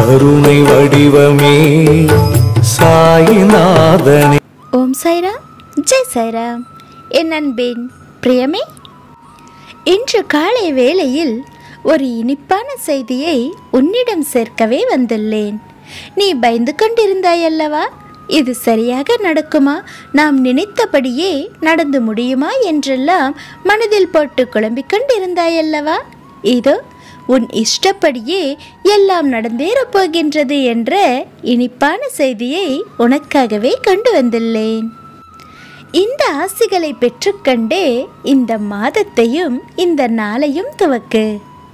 கருணை வடிவமே சாயிநாதனே ஓம் சாய்ராம் ஜெய் சாய்ராம் என் அன்பின் பிரியமே இன்று காலை வேளையில் ஒரு இனிப்பான செய்தியை உன்னிடம் சேர்க்கவே வந்துள்ளேன் நீ பயந்து கொண்டிருந்தாய் அல்லவா இது சரியாக நடக்குமா நாம் நினைத்தபடியே நடந்து முடியுமா என்றெல்லாம் மனதில் போட்டு குழம்பிக் கொண்டிருந்தாய் அல்லவா இதோ உன் இஷ்டப்படியே எல்லாம் நடந்தேறப் போகின்றது என்ற இனிப்பான செய்தியை உனக்காகவே கொண்டு வந்துள்ளேன் இந்த ஆசிகளை பெற்றுக்கண்டே இந்த மாதத்தையும் இந்த நாளையும் துவக்கு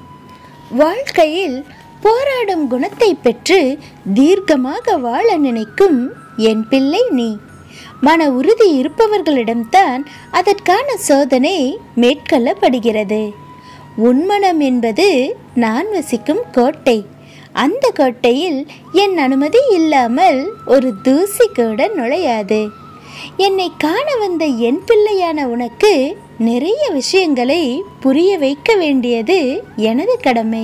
வாழ்க்கையில் போராடும் குணத்தை பெற்று தீர்க்கமாக வாழ நினைக்கும் என் பிள்ளை நீ மன உறுதி இருப்பவர்களிடம்தான் அதற்கான சோதனை மேற்கொள்ளப்படுகிறது உன்மனம் என்பது நான் வசிக்கும் கோட்டை அந்த கோட்டையில் என் அனுமதி இல்லாமல் ஒரு தூசி கூட நுழையாது என்னை காண வந்த என் பிள்ளையான உனக்கு நிறைய விஷயங்களை புரிய வைக்க வேண்டியது எனது கடமை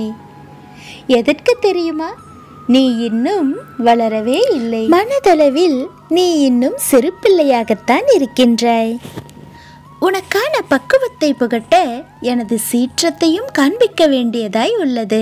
எதற்கு தெரியுமா நீ இன்னும் வளரவே இல்லை மனதளவில் நீ இன்னும் சிறு பிள்ளையாகத்தான் இருக்கின்றாய் உனக்கான பக்குவத்தை புகட்ட எனது சீற்றத்தையும் காண்பிக்க வேண்டியதாய் உள்ளது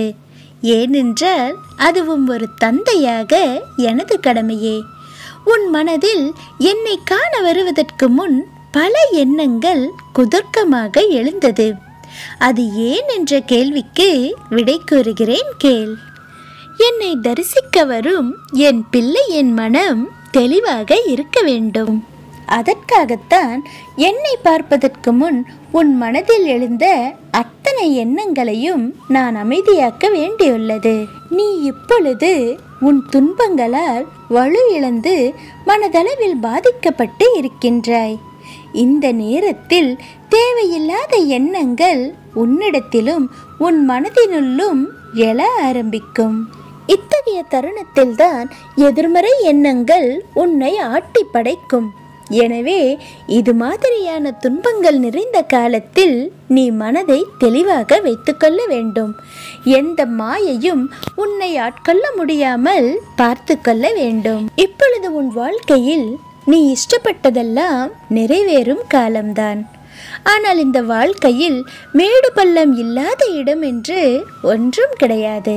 ஏனென்றால் அதுவும் ஒரு தந்தையாக எனது கடமையே உன் மனதில் என்னை காண வருவதற்கு முன் பல எண்ணங்கள் குதர்க்கமாக எழுந்தது அது ஏன் என்ற கேள்விக்கு விடை கூறுகிறேன் கேள் என்னை தரிசிக்க வரும் என் பிள்ளை என் மனம் தெளிவாக இருக்க வேண்டும் அதற்காகத்தான் என்னை பார்ப்பதற்கு முன் உன் மனதில் எழுந்த அத்தனை எண்ணங்களையும் நான் அமைதியாக்க வேண்டியுள்ளது நீ இப்பொழுது உன் துன்பங்களால் வலு இழந்து மனதளவில் பாதிக்கப்பட்டு இருக்கின்றாய் இந்த நேரத்தில் தேவையில்லாத எண்ணங்கள் உன்னிடத்திலும் உன் மனதினுள்ளும் எழ ஆரம்பிக்கும் இத்தகைய தருணத்தில்தான் எதிர்மறை எண்ணங்கள் உன்னை ஆட்டி படைக்கும் எனவே இது மாதிரியான துன்பங்கள் நிறைந்த காலத்தில் நீ மனதை தெளிவாக வைத்துக்கொள்ள வேண்டும் எந்த மாயையும் உன்னை ஆட்கொள்ள முடியாமல் பார்த்து கொள்ள வேண்டும் இப்பொழுது உன் வாழ்க்கையில் நீ இஷ்டப்பட்டதெல்லாம் நிறைவேறும் காலம்தான் ஆனால் இந்த வாழ்க்கையில் மேடு பள்ளம் இல்லாத இடம் என்று ஒன்றும் கிடையாது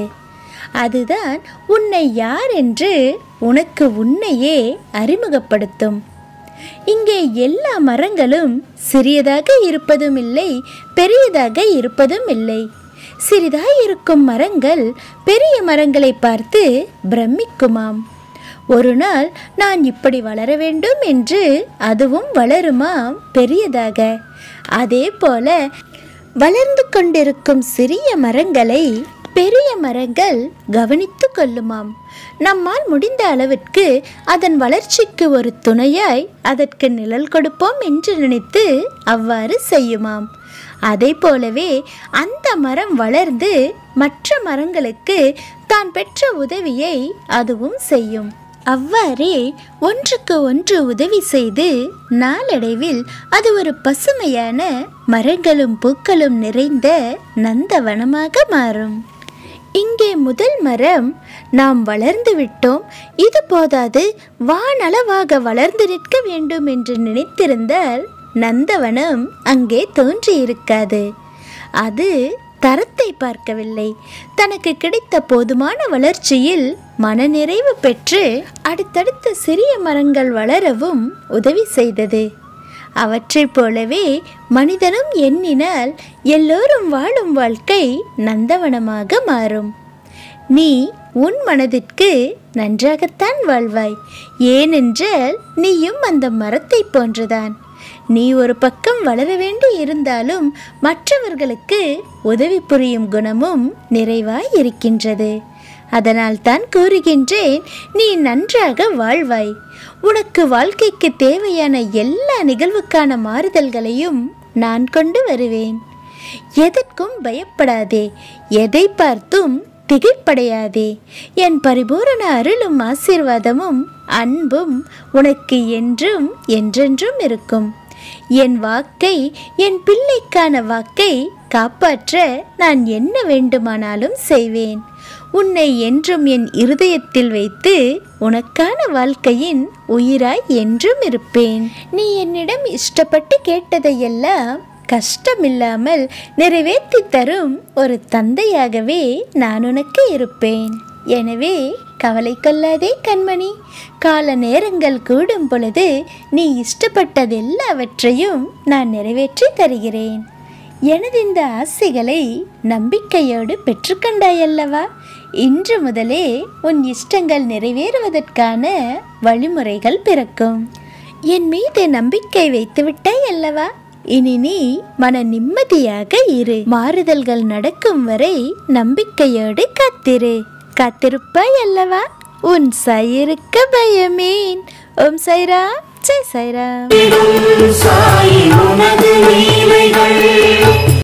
அதுதான் உன்னை யார் என்று உனக்கு உன்னையே அறிமுகப்படுத்தும் இங்கே எல்லா மரங்களும் சிறியதாக இருப்பதும் இல்லை பெரியதாக இருப்பதும் இல்லை சிறிதாய் இருக்கும் மரங்கள் பெரிய மரங்களை பார்த்து பிரமிக்குமாம் ஒரு நாள் நான் இப்படி வளர வேண்டும் என்று அதுவும் வளருமாம் பெரியதாக அதே போல வளர்ந்து கொண்டிருக்கும் சிறிய மரங்களை பெரிய மரங்கள் கவனித்து கொள்ளுமாம் நம்மால் முடிந்த அளவிற்கு அதன் வளர்ச்சிக்கு ஒரு துணையாய் அதற்கு நிழல் கொடுப்போம் என்று நினைத்து அவ்வாறு செய்யுமாம் அதை போலவே அந்த மரம் வளர்ந்து மற்ற மரங்களுக்கு தான் பெற்ற உதவியை அதுவும் செய்யும் அவ்வாறே ஒன்றுக்கு ஒன்று உதவி செய்து நாளடைவில் அது ஒரு பசுமையான மரங்களும் பூக்களும் நிறைந்த நந்தவனமாக மாறும் இங்கே முதல் மரம் நாம் வளர்ந்து விட்டோம் இது போதாது வானளவாக வளர்ந்து நிற்க வேண்டும் என்று நினைத்திருந்தால் நந்தவனம் அங்கே தோன்றியிருக்காது அது தரத்தை பார்க்கவில்லை தனக்கு கிடைத்த போதுமான வளர்ச்சியில் மனநிறைவு பெற்று அடுத்தடுத்த சிறிய மரங்கள் வளரவும் உதவி செய்தது அவற்றைப் போலவே மனிதனும் எண்ணினால் எல்லோரும் வாழும் வாழ்க்கை நந்தவனமாக மாறும் நீ உன் மனதிற்கு நன்றாகத்தான் வாழ்வாய் ஏனென்றால் நீயும் அந்த மரத்தை போன்றுதான் நீ ஒரு பக்கம் வளர வேண்டி இருந்தாலும் மற்றவர்களுக்கு உதவி புரியும் குணமும் நிறைவாய் இருக்கின்றது அதனால் தான் கூறுகின்றேன் நீ நன்றாக வாழ்வாய் உனக்கு வாழ்க்கைக்கு தேவையான எல்லா நிகழ்வுக்கான மாறுதல்களையும் நான் கொண்டு வருவேன் எதற்கும் பயப்படாதே எதை பார்த்தும் திகைப்படையாதே என் பரிபூரண அருளும் ஆசீர்வாதமும் அன்பும் உனக்கு என்றும் என்றென்றும் இருக்கும் என் வாக்கை என் பிள்ளைக்கான வாக்கை காப்பாற்ற நான் என்ன வேண்டுமானாலும் செய்வேன் உன்னை என்றும் என் இருதயத்தில் வைத்து உனக்கான வாழ்க்கையின் உயிராய் என்றும் இருப்பேன் நீ என்னிடம் இஷ்டப்பட்டு கேட்டதையெல்லாம் கஷ்டமில்லாமல் நிறைவேற்றி தரும் ஒரு தந்தையாகவே நான் உனக்கு இருப்பேன் எனவே கவலை கொள்ளாதே கண்மணி கால நேரங்கள் கூடும் பொழுது நீ இஷ்டப்பட்டது எல்லாவற்றையும் நான் நிறைவேற்றி தருகிறேன் எனது இந்த ஆசைகளை நம்பிக்கையோடு பெற்றுக்கொண்டாயல்லவா இன்று முதலே உன் இஷ்டங்கள் நிறைவேறுவதற்கான வழிமுறைகள் பிறக்கும் என் மீது நம்பிக்கை வைத்து விட்டாய் அல்லவா இனி நீ மன நிம்மதியாக இரு மாறுதல்கள் நடக்கும் வரை நம்பிக்கையோடு காத்திரு காத்திருப்பாய் அல்லவா உன் சயிருக்கு பயமேன் ஓம் சைராம் ஜெய் சைராம் சாய் உனது லீலைகள்